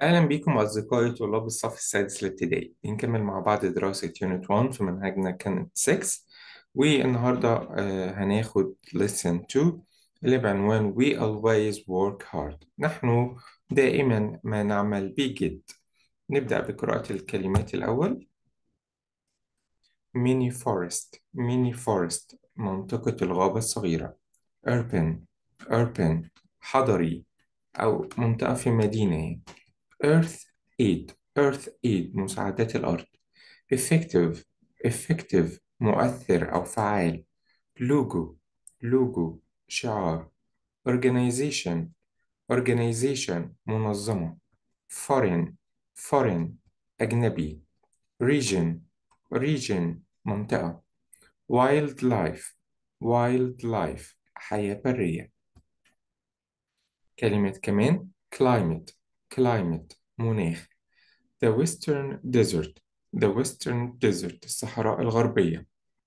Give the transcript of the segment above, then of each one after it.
أهلا بكم أصدقائي طلاب الصف السادس الابتدائي بنكمل مع بعض دراسة يونت 1 في منهجنا كانت 6 والنهاردة آه، هناخد lesson 2 اللي بعنوان We always work hard نحن دائما ما نعمل بجد نبدأ بقراءة الكلمات الأول mini forest mini forest منطقة الغابة الصغيرة urban urban حضري أو منطقة في مدينة يعني. Earth aid Earth aid مساعدات الأرض effective effective مؤثر أو فعال logo logo شعار organization organization منظمة foreign foreign أجنبي region region منطقة wildlife wildlife حياة برية كلمة كمان climate climate مناخ the western desert the western desert الصحراء الغربية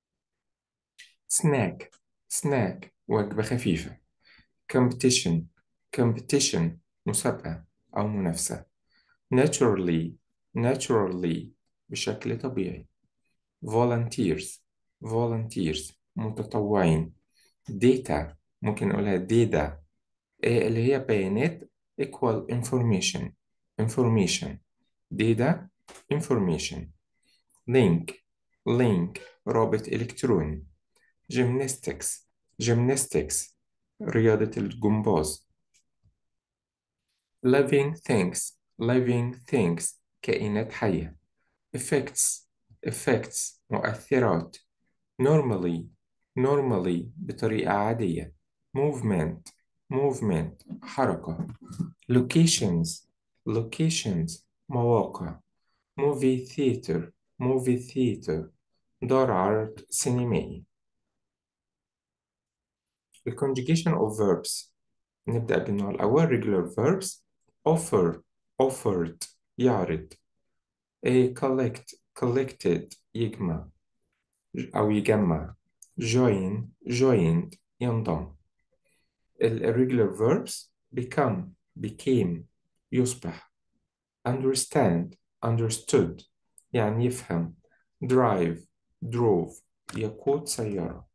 snack snack وجبة خفيفة competition competition مسابقة أو منافسة naturally naturally بشكل طبيعي volunteers volunteers متطوعين data ممكن نقولها data إيه اللي هي بيانات equal information information data information link link رابط إلكتروني gymnastics gymnastics رياضة الجمباز living things living things كائنات حية effects effects مؤثرات normally normally بطريقة عادية movement movement حركة locations locations مواقع movie theater movie theater دار عرض سينمائي ال conjugation of verbs نبدأ بالنوع الأول regular verbs offer offered يعرض a collect collected يجمع أو يجمع join joined ينضم ال irregular verbs become became يصبح understand understood يعني يفهم drive drove يقود سيارة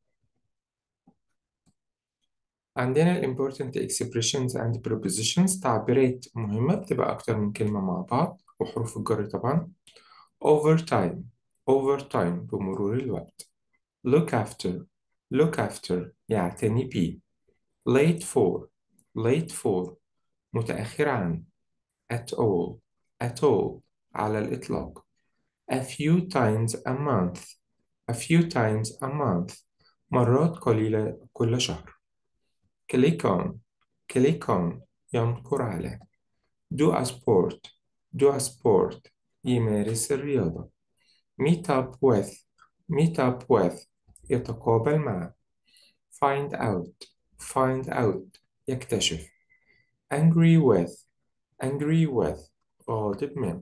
عندنا ال important expressions and prepositions تعبيرات مهمة بتبقى أكتر من كلمة مع بعض وحروف الجر طبعا over time over time بمرور الوقت look after look after يعتني بيه late for late for متأخر عن at all at all على الإطلاق a few times a month a few times a month مرات قليلة كل شهر click on click on ينقر على do a sport do a sport يمارس الرياضة meet up with meet up with يتقابل مع find out find out يكتشف angry with angry with غاضب من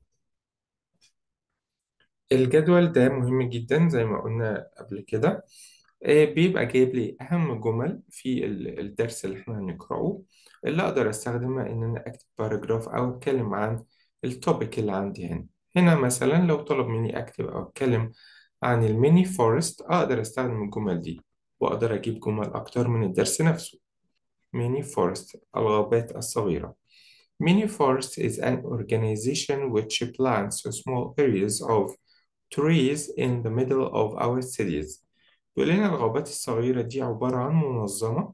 الجدول ده مهم جدا زي ما قلنا قبل كده آه، بيبقى جايب لي أهم جمل في ال- الدرس اللي احنا هنقرأه اللي أقدر أستخدمها إن أنا أكتب باراجراف أو أتكلم عن التوبيك اللي عندي هنا هنا مثلا لو طلب مني أكتب أو أتكلم عن الميني فورست أقدر أستخدم الجمل دي وأقدر أجيب جمل أكتر من الدرس نفسه ميني فورست الغابات الصغيرة Mini Forest is an organization which plants small areas of trees in the middle of our cities. بيقول لنا الغابات الصغيرة دي عبارة عن منظمة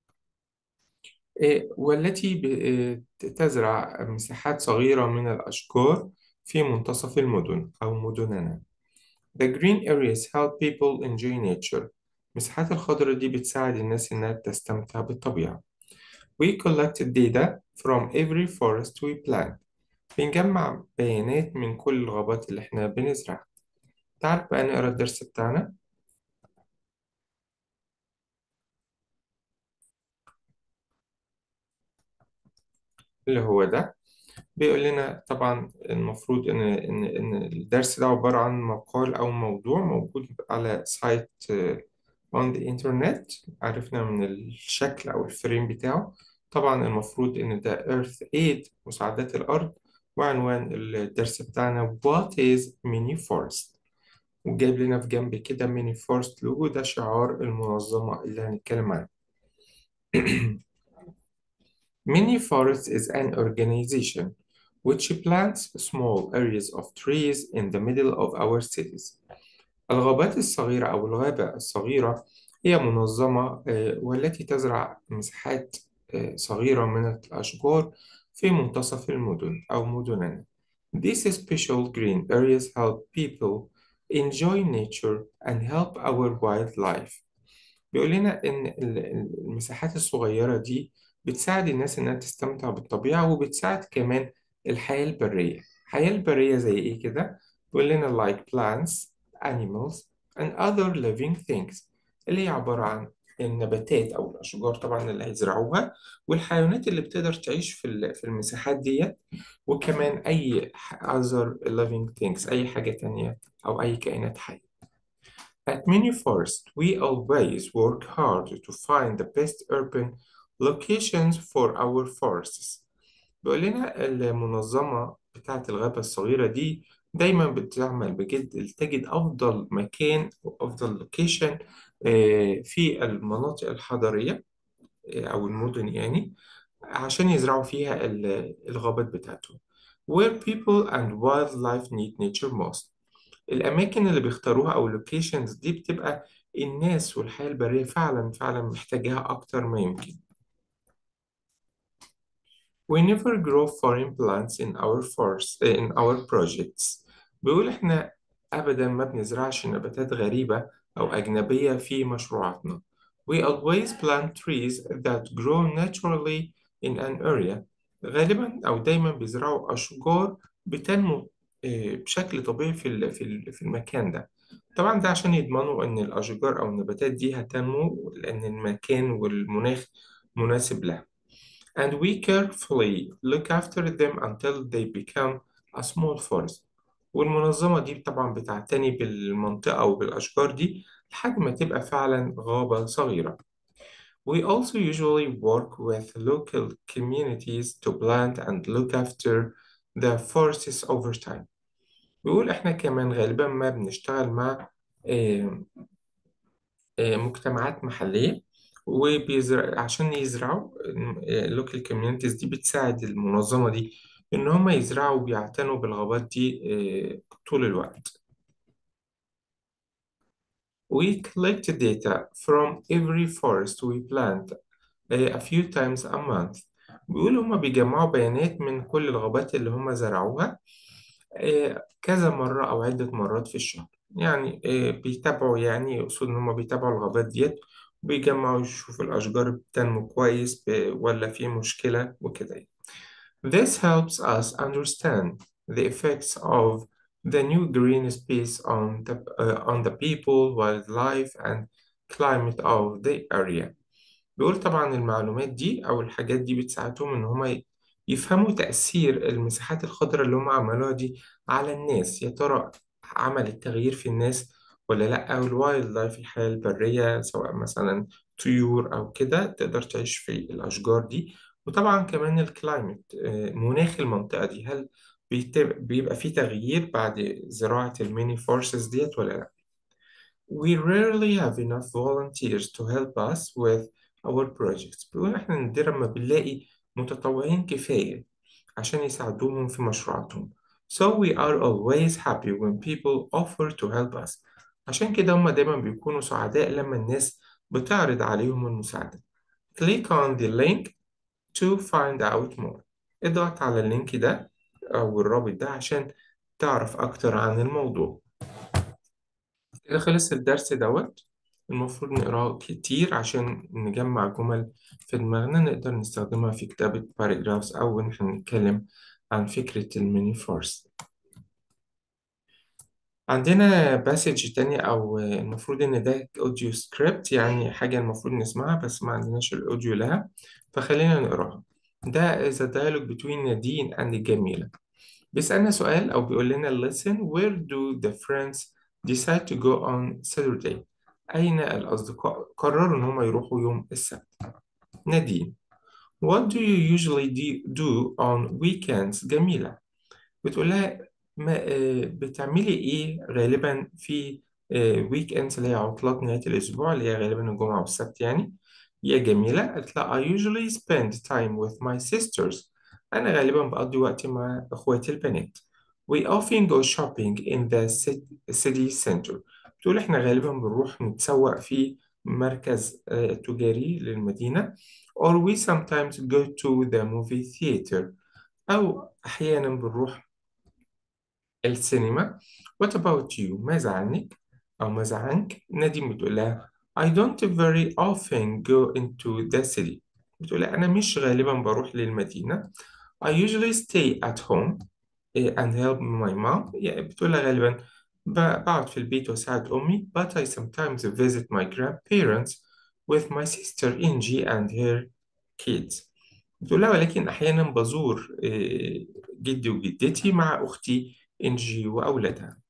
إيه، والتي ب- إيه، تزرع مساحات صغيرة من الأشجار في منتصف المدن أو مدننا. The green areas help people enjoy nature. المساحات الخضراء دي بتساعد الناس إنها تستمتع بالطبيعة. We collect data from every forest we plant. بنجمع بيانات من كل الغابات اللي احنا بنزرعها. تعال بقى نقرا الدرس بتاعنا. اللي هو ده بيقول لنا طبعا المفروض ان ان ان الدرس ده عباره عن مقال او موضوع موجود على سايت اون ذا انترنت عرفنا من الشكل او الفريم بتاعه طبعا المفروض إن ده Earth Aid مساعدات الأرض وعنوان الدرس بتاعنا What is Mini Forest وجايب لنا في جنب كده ميني فورست لوجو ده شعار المنظمة اللي هنتكلم عنها Mini Forest is an organization which plants small areas of trees in the middle of our cities. الغابات الصغيرة أو الغابة الصغيرة هي منظمة آه، والتي تزرع مساحات آه، صغيرة من الأشجار في منتصف المدن أو مدننا. These special green areas help people enjoy nature and help our wildlife. بيقول لنا إن ال- ال- المساحات الصغيرة دي بتساعد الناس إنها تستمتع بالطبيعة وبتساعد كمان الحياة البرية الحياة البرية زي إيه كده؟ بيقول لنا like plants, animals and other living things اللي هي عبارة عن النباتات أو الأشجار طبعا اللي هيزرعوها والحيوانات اللي بتقدر تعيش في ال- في المساحات ديت وكمان أي ح- other living things أي حاجة تانية أو أي كائنات حية At Mini Forest, we always work hard to find the best urban locations for our forests. بيقول لنا المنظمة بتاعة الغابة الصغيرة دي دايما بتعمل بجد لتجد أفضل مكان وأفضل لوكيشن في المناطق الحضرية آه، أو المدن يعني عشان يزرعوا فيها ال- الغابات بتاعتهم. Where people and wildlife need nature most. الأماكن اللي بيختاروها أو اللوكيشنز دي بتبقى الناس والحياة البرية فعلا فعلا محتاجاها أكتر ما يمكن. We never grow foreign plants in our forest in our projects. بيقول إحنا أبدا ما بنزرعش نباتات غريبة أو أجنبية في مشروعاتنا. We always plant trees that grow naturally in an area. غالبا أو دايما بيزرعوا أشجار بتنمو آه، بشكل طبيعي في ال- في ال- في المكان ده. طبعا ده عشان يضمنوا إن الأشجار أو النباتات دي هتنمو لأن المكان والمناخ مناسب لها. and we carefully look after them until they become a small forest. والمنظمة دي طبعا بتعتني بالمنطقة وبالأشجار دي لحد ما تبقى فعلا غابة صغيرة. We also usually work with local communities to plant and look after the forests over time. بيقول إحنا كمان غالبا ما بنشتغل مع آه، آه، مجتمعات محلية وبيزرع عشان يزرعوا اللوكال كوميونيتيز دي بتساعد المنظمة دي إن هم يزرعوا وبيعتنوا بالغابات دي آه، طول الوقت. We collect data from every forest we plant آه، a few times a month. بيقولوا هم بيجمعوا بيانات من كل الغابات اللي هم زرعوها آه، كذا مرة أو عدة مرات في الشهر يعني آه، بيتابعوا يعني يقصد إن هما بيتابعوا الغابات ديت وبيجمعوا يشوفوا الأشجار بتنمو كويس ب- ولا في مشكلة وكده يعني. This helps us understand the effects of the new green space on the, uh, on the people, wildlife, and climate of the area. بيقول طبعا المعلومات دي أو الحاجات دي بتساعدهم إن هما يفهموا تأثير المساحات الخضراء اللي هم عملوها دي على الناس يا ترى عملت تغيير في الناس ولا لأ أو الوايلد لايف الحياة البرية سواء مثلا طيور أو كده تقدر تعيش في الأشجار دي وطبعا كمان الكلايمت آه، مناخ المنطقة دي هل بيت- بيبقى في تغيير بعد زراعة الميني فورسز ديت ولا لأ We rarely have enough volunteers to help us with our projects. بيقول إحنا نادرا ما بنلاقي متطوعين كفاية عشان يساعدوهم في مشروعاتهم. So we are always happy when people offer to help us. عشان كده هما دايما بيكونوا سعداء لما الناس بتعرض عليهم المساعدة. Click on the link to find out more. اضغط على اللينك ده أو الرابط ده عشان تعرف أكتر عن الموضوع. كده خلص الدرس دوت المفروض نقراه كتير عشان نجمع جمل في دماغنا نقدر نستخدمها في كتابة paragraphs أو إن إحنا نتكلم عن فكرة الميني فورس عندنا باسج تانية أو المفروض إن ده أوديو سكريبت يعني حاجة المفروض نسمعها بس ما عندناش الأوديو لها فخلينا نقراها ده is a dialogue between Nadine and جميلة بيسألنا سؤال أو بيقول لنا listen where do the friends decide to go on Saturday أين الأصدقاء قرروا إن هم يروحوا يوم السبت نادين What do you usually do, do on weekends جميلة بتقول لها ما آه، بتعملي إيه غالبا في ويك اندز اللي هي عطلات نهاية الأسبوع اللي هي غالبا الجمعة والسبت يعني يا جميلة قالت لها I usually spend time with my sisters أنا غالبا بقضي وقتي مع إخواتي البنات We often go shopping in the cit- city center بتقول إحنا غالبا بنروح نتسوق في مركز آه، تجاري للمدينة or we sometimes go to the movie theater أو أحيانا بنروح السينما What about you ماذا عنك أو ماذا عنك نادين بتقول لها I don't very often go into the city بتقول لها أنا مش غالبا بروح للمدينة I usually stay at home eh, and help my mom يعني بتقول لها غالبا ب- بقعد في البيت وأساعد أمي but I sometimes visit my grandparents with my sister Inji and her kids بتقول لها ولكن أحيانا بزور آه، جدي وجدتي مع أختي إنجي وأولادها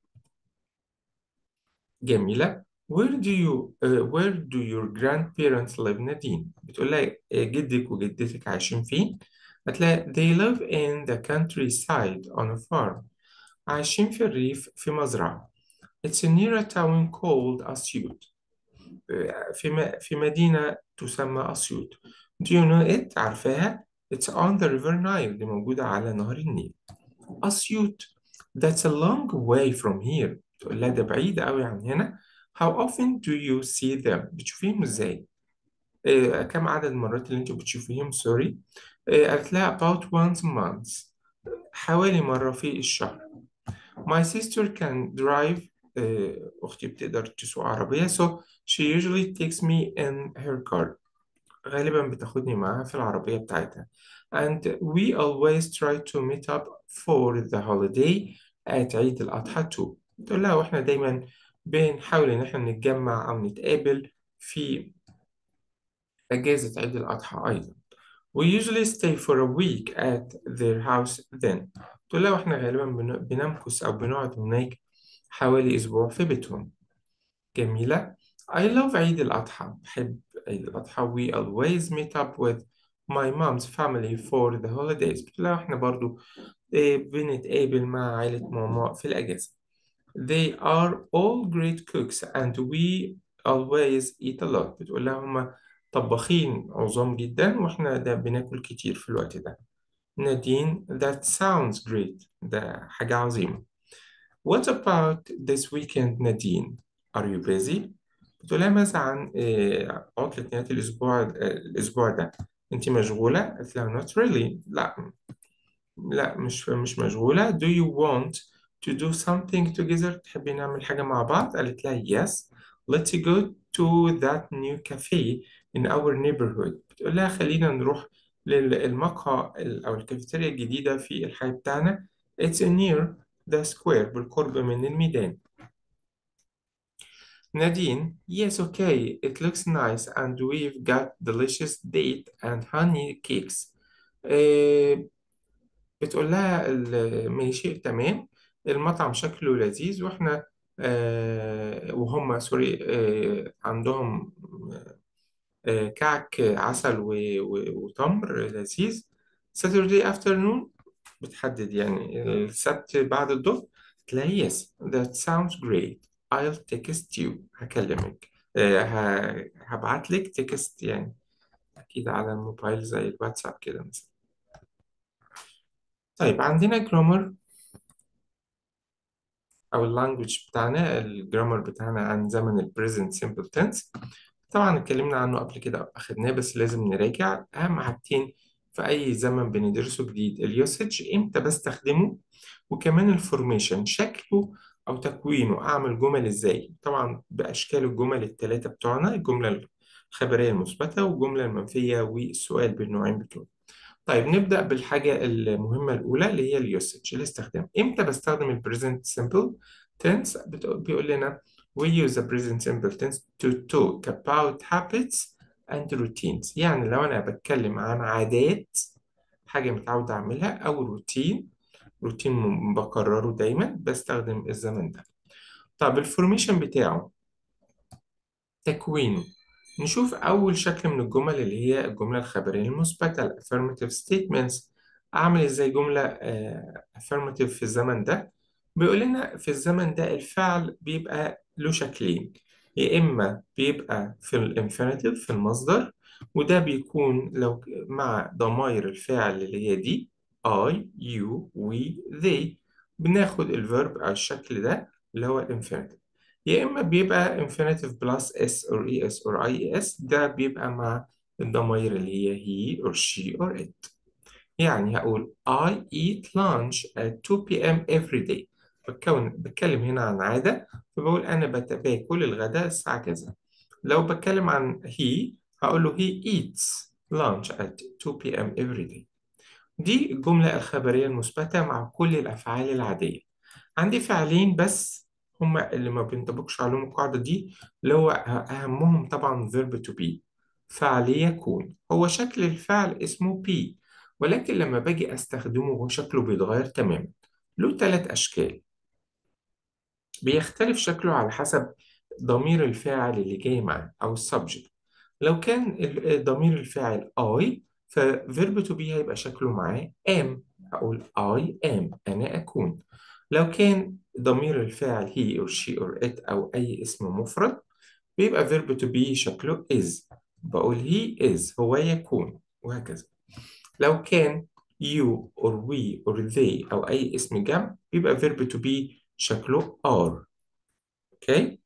جميلة Where do you uh, where do your grandparents live نادين بتقول لها آه، جدك وجدتك عايشين فين هتلاقي they live in the countryside on a farm عايشين في الريف في مزرعة It's near a town called أسيوط آه، في م- في مدينة تسمى أسيوط Do you know it عارفاها It's on the river Nile دي موجودة على نهر النيل أسيوط That's a long way from here تقول لها ده بعيد قوي عن هنا How often do you see them بتشوفيهم ازاي آه، كم عدد المرات اللي انتوا بتشوفيهم سوري آه، قالت لها about once a month حوالي مرة في الشهر My sister can drive آه، أختي بتقدر تسوق عربية so she usually takes me in her car غالبا بتاخدني معاها في العربية بتاعتها and we always try to meet up for the holiday at عيد الأضحى too تقول لها واحنا دايما بنحاول إن احنا نتجمع أو نتقابل في أجازة عيد الأضحى أيضا We usually stay for a week at their house then تقول لها واحنا غالبا بن- بنمكث أو بنقعد هناك حوالي أسبوع في بيتهم جميلة I love عيد الأضحى بحب عيد الأضحى We always meet up with my mom's family for the holidays بتقول لها احنا برضو آه، بنتقابل مع عائلة ماما في الأجازة They are all great cooks and we always eat a lot بتقول لها هما طباخين عظام جدا واحنا ده بناكل كتير في الوقت ده نادين that sounds great ده حاجة عظيمة What about this weekend نادين Are you busy بتقول لها ماذا عن آه، عطلة نهاية الأسبوع آه، الأسبوع ده أنت مشغولة قالت لها not really لا لا مش مش مشغولة Do you want to do something together تحبي نعمل حاجة مع بعض قالت لها yes let's go to that new cafe in our neighborhood بتقول لها خلينا نروح للمقهى ال- أو الكافيتيريا الجديدة في الحي بتاعنا It's near the square بالقرب من الميدان Nadine, yes, okay, it looks nice and we've got delicious date and honey cakes. آه، بتقول لها ال- ماشي تمام المطعم شكله لذيذ واحنا آه وهم سوري آه عندهم آه كعك عسل و- و- وتمر لذيذ Saturday afternoon بتحدد يعني السبت بعد الظهر تلاقي yes that sounds great I'll text you هكلمك آه ه- هبعت لك تكست يعني أكيد على الموبايل زي الواتساب كده مثلا طيب عندنا جرامر أو اللانجوج بتاعنا الجرامر بتاعنا عن زمن ال present simple tense طبعا اتكلمنا عنه قبل كده أو أخدناه بس لازم نراجع أهم حاجتين في أي زمن بندرسه جديد اليوسج إمتى بستخدمه وكمان الفورميشن شكله أو تكوينه أعمل جمل إزاي طبعا بأشكال الجمل الثلاثة بتوعنا الجملة الخبرية المثبتة والجملة المنفية والسؤال بالنوعين بتوعه طيب نبدأ بالحاجة المهمة الأولى اللي هي اليوسج الاستخدام إمتى بستخدم ال present simple tense بت- بيقول لنا we use the present simple tense to talk about habits and routines يعني لو أنا بتكلم عن عادات حاجة متعود أعملها أو روتين روتين م- بكرره دايما بستخدم الزمن ده طب الفورميشن بتاعه تكوينه نشوف أول شكل من الجمل اللي هي الجملة الخبرية المثبتة ال affirmative statements أعمل إزاي جملة آه، affirmative في الزمن ده بيقول لنا في الزمن ده الفعل بيبقى له شكلين يا إما بيبقى في الانفينيتيف في المصدر وده بيكون لو مع ضمائر الفاعل اللي هي دي I, you, we, they بناخد الفيرب على الشكل ده اللي هو الانفينيتيف يا إما بيبقى infinitive plus s or es or ies ده بيبقى مع الضمائر اللي هي he or she or it يعني هقول I eat lunch at 2 p.m. every day بتكون بتكلم هنا عن عادة فبقول أنا بت- باكل الغداء الساعة كذا لو بتكلم عن he هقول له he eats lunch at 2 p.m. every day دي الجملة الخبرية المثبتة مع كل الأفعال العادية عندي فعلين بس هما اللي ما بينطبقش عليهم القاعدة دي اللي هو أهمهم طبعا verb to be فعل يكون هو شكل الفعل اسمه be ولكن لما باجي أستخدمه هو شكله بيتغير تماما له ثلاث أشكال بيختلف شكله على حسب ضمير الفاعل اللي جاي معاه أو السبجكت لو كان ال- ضمير الفاعل I فverb to be هيبقى شكله معاه am هقول I am أنا أكون لو كان ضمير الفاعل he or she or it أو أي اسم مفرد بيبقى verb to be شكله is بقول he is هو يكون وهكذا لو كان you or we or they أو أي اسم جمع بيبقى verb to be شكله are أوكي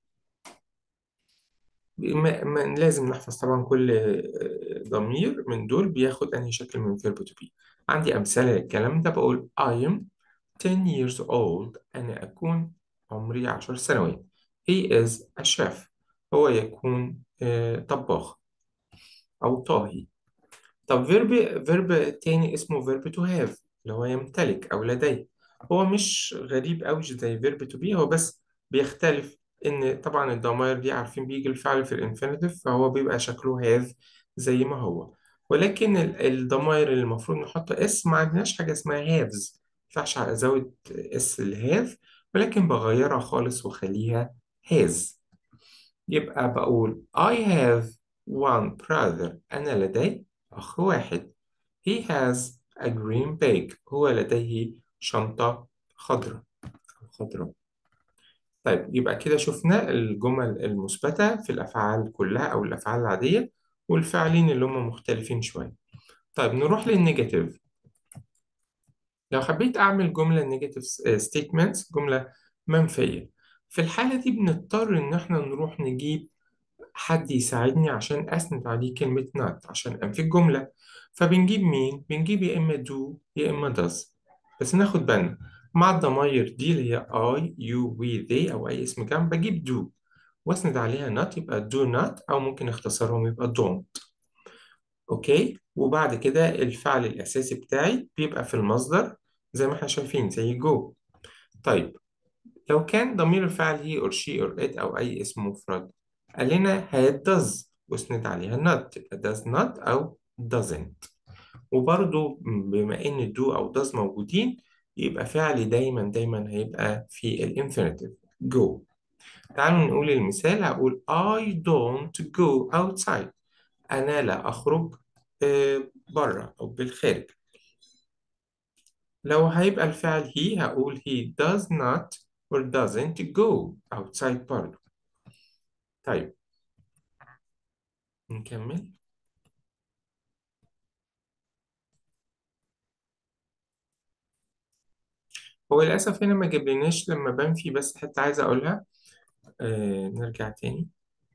ما ما لازم نحفظ طبعا كل آه، ضمير من دول بياخد أنهي شكل من verb to be عندي أمثلة للكلام ده بقول I am 10 years old أنا أكون عمري 10 سنوات he is a chef هو يكون آه، طباخ أو طاهي طب فيرب فيرب تاني اسمه فيرب to have اللي هو يمتلك أو لديه هو مش غريب أوي زي فيرب to be هو بس بيختلف إن طبعا الضمائر دي عارفين بيجي الفعل في الانفينيتيف فهو بيبقى شكله have زي ما هو ولكن ال- الضمائر اللي المفروض نحط اس ما عندناش حاجة اسمها haves مينفعش أزود اس الهاف ولكن بغيرها خالص وأخليها has يبقى بقول I have one brother أنا لدي أخ واحد He has a green bag هو لديه شنطة خضراء خضراء طيب يبقى كده شفنا الجمل المثبتة في الأفعال كلها أو الأفعال العادية والفعلين اللي هم مختلفين شوية طيب نروح للنيجاتيف لو حبيت أعمل جملة نيجاتيف ستيتمنتس جملة منفية في الحالة دي بنضطر إن إحنا نروح نجيب حد يساعدني عشان أسند عليه كلمة not عشان أنفي الجملة فبنجيب مين؟ بنجيب يا إما do يا إما does بس ناخد بالنا مع الضماير دي اللي هي I, you, we, they أو أي اسم جمع بجيب do وأسند عليها not يبقى do not أو ممكن اختصارهم يبقى don't أوكي وبعد كده الفعل الأساسي بتاعي بيبقى في المصدر زي ما احنا شايفين زي go طيب لو كان ضمير الفاعل he or she or it أو أي اسم مفرد قال لنا had does واسند عليها not يبقى does not أو doesn't وبرضو بما إن do أو does موجودين يبقى فعلي دايما دايما هيبقى في الانفينيتيف go تعالوا نقول المثال هقول I don't go outside أنا لا أخرج بره أو بالخارج لو هيبقى الفعل he هقول he does not or doesn't go outside برضه طيب نكمل هو للأسف هنا ما جابلناش لما بنفي بس حتى عايز أقولها آه نرجع تاني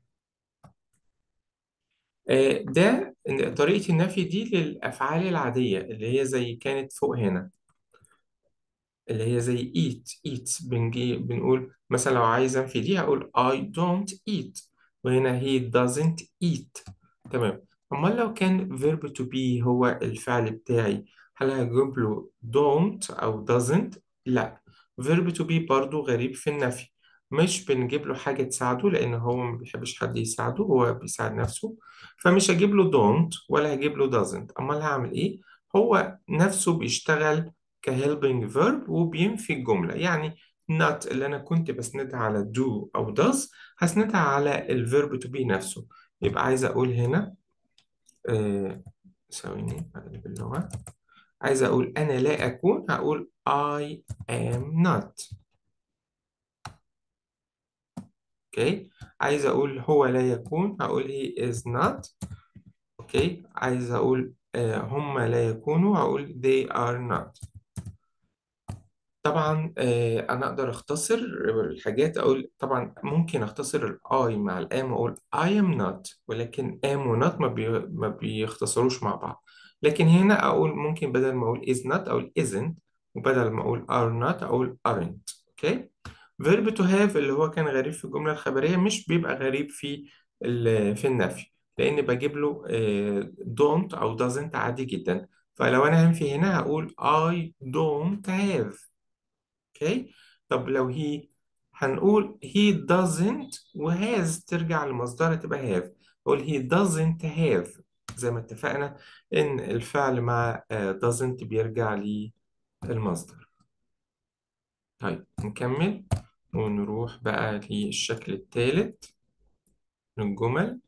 آه ده إن طريقة النفي دي للأفعال العادية اللي هي زي كانت فوق هنا اللي هي زي eat eat بنجي بنقول مثلا لو عايز أنفي دي هقول I don't eat وهنا he doesn't eat تمام أمال لو كان verb to be هو الفعل بتاعي هل هجيب له don't أو doesn't؟ لا verb to be برضو غريب في النفي مش بنجيب له حاجة تساعده لأن هو ما بيحبش حد يساعده هو بيساعد نفسه فمش هجيب له don't ولا هجيب له doesn't أمال هعمل إيه؟ هو نفسه بيشتغل كhelping verb وبينفي الجملة يعني not اللي أنا كنت بسندها على do أو does هسندها على الverb to be نفسه يبقى عايز أقول هنا آه ثواني أقلب اللغة عايز أقول أنا لا أكون هقول I am not أوكي عايز أقول هو لا يكون هقول he is not أوكي عايز أقول آه هم لا يكونوا هقول they are not طبعا آه، انا اقدر اختصر الحاجات اقول طبعا ممكن اختصر الاي مع الام واقول I am not ولكن am و not ما, بي ما بيختصروش مع بعض لكن هنا اقول ممكن بدل ما اقول is not اقول isn't وبدل ما اقول are not اقول aren't اوكي verb to have اللي هو كان غريب في الجملة الخبرية مش بيبقى غريب في ال- في النفي لان بجيب له آه، don't او doesn't عادي جدا فلو انا هنفي هنا هقول I don't have اوكي طب لو هي هنقول he doesn't و has ترجع لمصدرها تبقى have قول he doesn't have زي ما اتفقنا ان الفعل مع آه، doesn't بيرجع للمصدر طيب نكمل ونروح بقى للشكل الثالث للجمل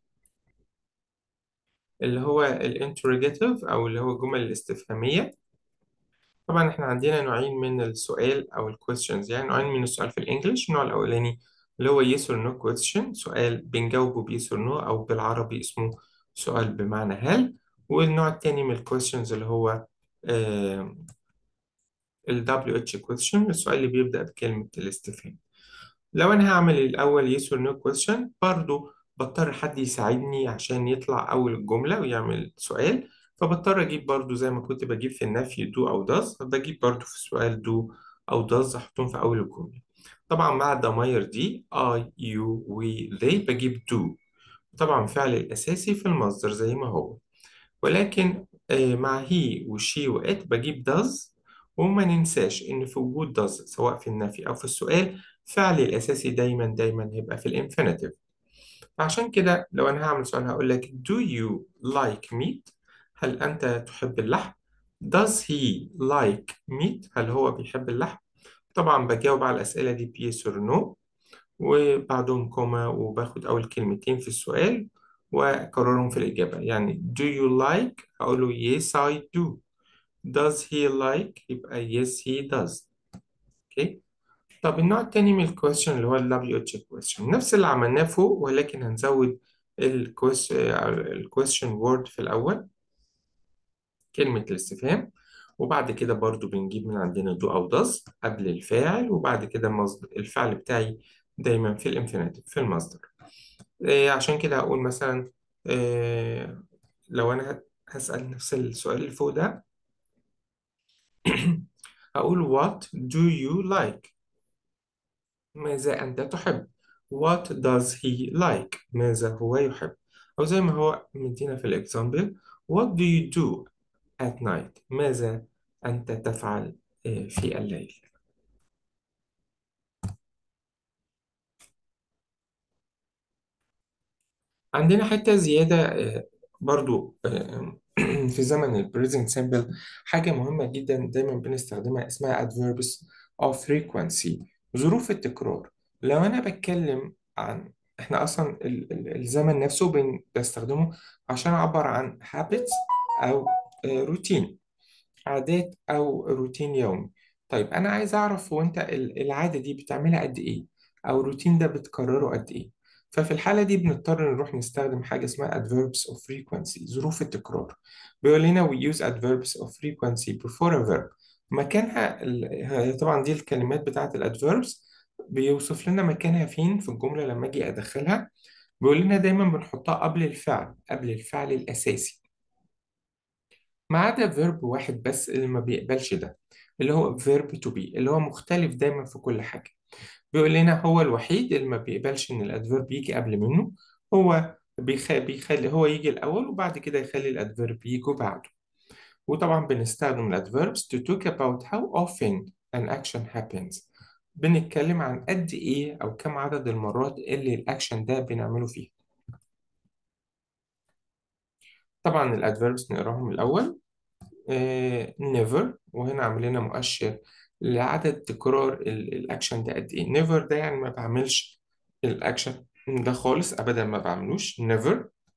اللي هو الانتروجيتيف او اللي هو الجمل الاستفهامية طبعا احنا عندنا نوعين من السؤال او الكويستشنز يعني نوعين من السؤال في الانجليش النوع الاولاني اللي هو yes or no question سؤال بنجاوبه ب yes or no او بالعربي اسمه سؤال بمعنى هل والنوع التاني من الكويستشنز اللي هو آه ال WH question السؤال اللي بيبدأ بكلمة الاستفهام لو انا هعمل الاول yes or no question برضو بضطر حد يساعدني عشان يطلع اول الجملة ويعمل سؤال فبضطر اجيب برضو زي ما كنت بجيب في النفي do او does بجيب برضو في السؤال do او does احطهم في اول الجملة طبعا مع الضماير دي I you we they بجيب do طبعا فعل الاساسي في المصدر زي ما هو ولكن آه، مع he وشي وات بجيب does وما ننساش إن في وجود does سواء في النفي أو في السؤال فعلي الأساسي دايما دايما هيبقى في الانفينيتيف عشان كده لو أنا هعمل سؤال هقول لك do you like meat هل أنت تحب اللحم does he like meat هل هو بيحب اللحم طبعا بجاوب على الأسئلة دي yes or no وبعدهم كوما وباخد أول كلمتين في السؤال وأكررهم في الإجابة يعني do you like هقول له yes I do does he like يبقى yes he does اوكي طب النوع التاني من الكويستشن اللي هو ال WH question نفس اللي عملناه فوق ولكن هنزود الكويستشن وورد في الأول كلمة الاستفهام وبعد كده برضو بنجيب من عندنا do أو does قبل الفاعل وبعد كده مصدر الفعل بتاعي دايما في الانفينيتيف في المصدر إيه عشان كده هقول مثلا إيه لو أنا هسأل نفس السؤال اللي فوق ده هقول what do you like ماذا أنت تحب what does he like ماذا هو يحب أو زي ما هو مدينا في الإكزامبل what do you do at night ماذا أنت تفعل آه، في الليل عندنا حتة زيادة آه، برضو آه، في زمن ال present simple حاجة مهمة جدا دايما بنستخدمها اسمها adverbs of frequency ظروف التكرار لو أنا بتكلم عن إحنا أصلا ال- ال- الزمن نفسه بن- بستخدمه عشان أعبر عن habits أو روتين عادات أو روتين يومي طيب أنا عايز أعرف هو أنت ال- العادة دي بتعملها قد إيه أو الروتين ده بتكرره قد إيه ففي الحالة دي بنضطر نروح نستخدم حاجة اسمها adverbs of frequency ظروف التكرار بيقول لنا we use adverbs of frequency before a verb مكانها ال- هي طبعا دي الكلمات بتاعت الادفيربس بيوصف لنا مكانها فين في الجملة لما أجي أدخلها بيقول لنا دايما بنحطها قبل الفعل قبل الفعل الأساسي ما عدا فيرب واحد بس اللي ما بيقبلش ده اللي هو فيرب تو بي اللي هو مختلف دايما في كل حاجة بيقول لنا هو الوحيد اللي ما بيقبلش ان الادفيرب يجي قبل منه هو بيخ... بيخلي هو يجي الاول وبعد كده يخلي الادفيرب يجوا بعده وطبعا بنستخدم الادفيربs to talk about how often an action happens بنتكلم عن قد ايه او كم عدد المرات اللي الاكشن ده بنعمله فيها طبعا الادفيربس نقراهم الاول آه، never وهنا عامل لنا مؤشر لعدد تكرار ال- الاكشن ده قد ايه never ده يعني ما بعملش الاكشن ده خالص ابدا ما بعملوش never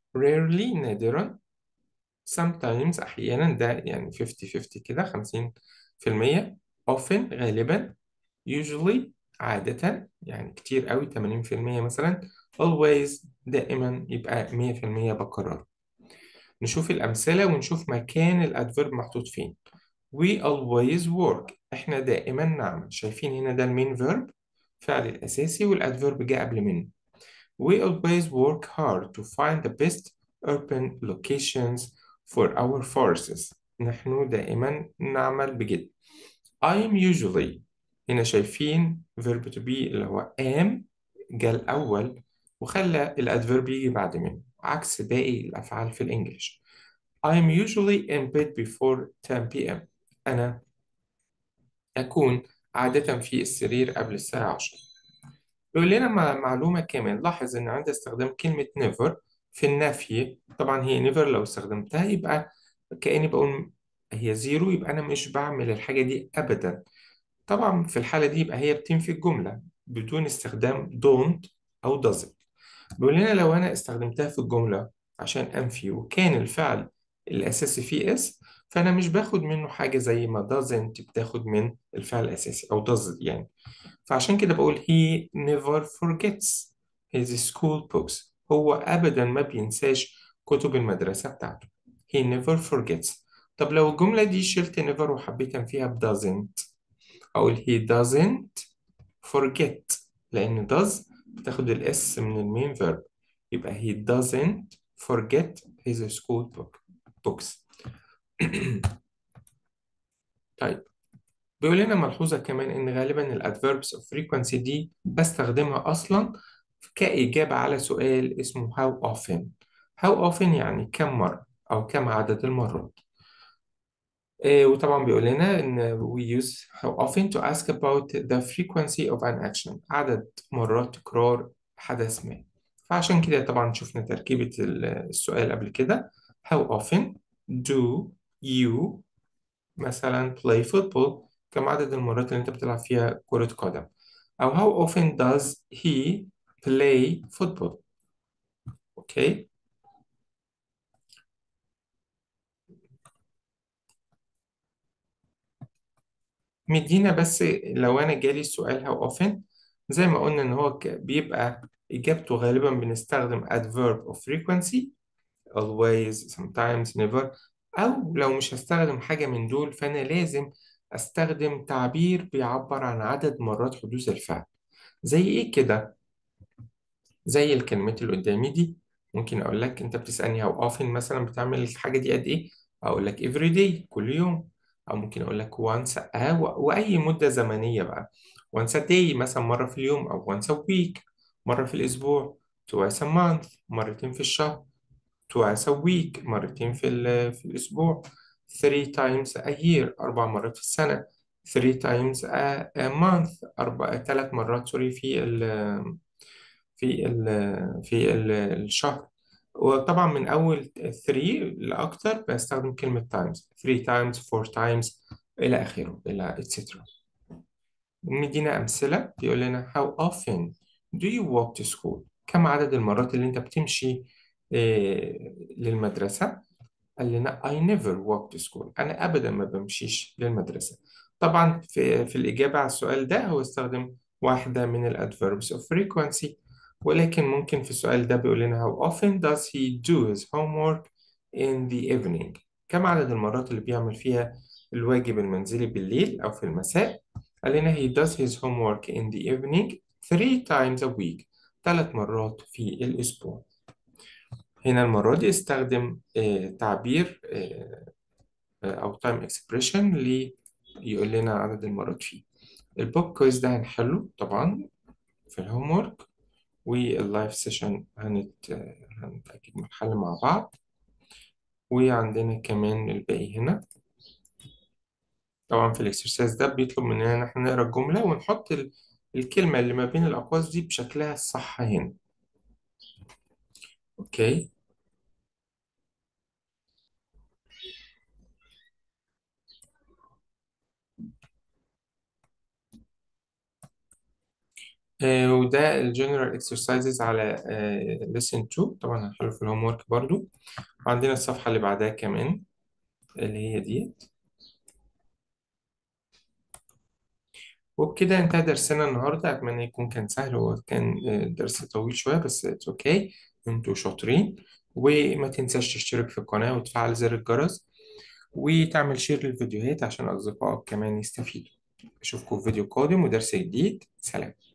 rarely نادرا sometimes أحيانا ده يعني 50-50 كده 50% often غالبا usually عادة يعني كتير قوي 80% مثلا always دائما يبقى 100% بكرر نشوف الأمثلة ونشوف مكان الأدفيرب محطوط فين we always work احنا دائما نعمل شايفين هنا ده المين فيرب فعل الأساسي والأدفيرب جاء قبل منه we always work hard to find the best urban locations for our forests نحن دائما نعمل بجد I'm usually هنا شايفين verb to be اللي هو am جاء الأول وخلى الأدفيرب يجي بعد منه عكس باقي الأفعال في الإنجليش I'm usually in bed before 10 p.m. أنا أكون عادة في السرير قبل الساعة 10 بيقول لنا مع معلومة كمان لاحظ إن عند استخدام كلمة never في النفي طبعا هي never لو استخدمتها يبقى كأني بقول هي زيرو يبقى أنا مش بعمل الحاجة دي أبدا طبعا في الحالة دي يبقى هي بتنفي الجملة بدون استخدام don't أو doesn't بيقول لنا لو أنا استخدمتها في الجملة عشان أنفي وكان الفعل الأساسي فيه اس فأنا مش باخد منه حاجة زي ما doesn't بتاخد من الفعل الأساسي أو does يعني فعشان كده بقول he never forgets his school books هو أبدا ما بينساش كتب المدرسة بتاعته he never forgets طب لو الجملة دي شلت never وحبيت أنفيها ب doesn't أقول he doesn't forget لأن does بتاخد الاس من المين verb يبقى he doesn't forget his school book books طيب بيقول لنا ملحوظة كمان إن غالبا ال adverbs of frequency دي بستخدمها أصلا كإجابة على سؤال اسمه how often how often يعني كم مرة أو كم عدد المرات إيه وطبعا بيقول لنا إن we use how often to ask about the frequency of an action عدد مرات تكرار حدث ما فعشان كده طبعا شفنا تركيبة السؤال قبل كده how often do you مثلا play football كم عدد المرات اللي انت بتلعب فيها كرة قدم أو how often does he play football اوكي مدينا بس لو انا جالي السؤال how often زي ما قلنا ان هو ك- بيبقى اجابته غالبا بنستخدم adverb of frequency always sometimes never او لو مش هستخدم حاجة من دول فانا لازم استخدم تعبير بيعبر عن عدد مرات حدوث الفعل زي ايه كده زي الكلمات اللي قدامي دي ممكن اقول لك انت بتسالني how often مثلا بتعمل الحاجه دي قد ايه اقول لك every day كل يوم او ممكن اقول لك once a و- واي مده زمنيه بقى once a day مثلا مره في اليوم او once a week مره في الاسبوع twice a month مرتين في الشهر twice a week مرتين في ال- في الاسبوع three times a year اربع مرات في السنه three times a, a month اربع ثلاث مرات سوري في ال في ال في ال الشهر وطبعا من أول 3 لأكتر بستخدم كلمة times 3 times 4 times إلى آخره إلى etc مدينا أمثلة بيقول لنا how often do you walk to school كم عدد المرات اللي أنت بتمشي آه، للمدرسة قال لنا I never walk to school أنا أبدا ما بمشيش للمدرسة طبعا في, في الإجابة على السؤال ده هو استخدم واحدة من ال adverbs of frequency ولكن ممكن في السؤال ده بيقول لنا how often does he do his homework in the evening كم عدد المرات اللي بيعمل فيها الواجب المنزلي بالليل أو في المساء قال لنا he does his homework in the evening three times a week ثلاث مرات في الأسبوع هنا المرة دي استخدم آه، تعبير آه، آه، أو time expression اللي يقول لنا عدد المرات فيه البوك كويز ده هنحله طبعا في الهوم ورك واللايف سيشن هنت هنتأكد من الحل مع بعض وعندنا كمان الباقي هنا طبعا في الاكسرسايز ده بيطلب مننا ان احنا نقرا الجملة ونحط ال- الكلمة اللي ما بين الأقواس دي بشكلها الصح هنا اوكي آه، وده الجنرال اكسرسايزز على lesson 2 طبعا هنحله في الهوم ورك برضو وعندنا الصفحة اللي بعدها كمان اللي هي دي وبكده انتهى درسنا النهاردة أتمنى يكون كان سهل هو كان آه، درس طويل شوية بس اتس اوكي انتوا شاطرين وما تنساش تشترك في القناة وتفعل زر الجرس وتعمل شير للفيديوهات عشان أصدقائك كمان يستفيدوا أشوفكم في فيديو قادم ودرس جديد سلام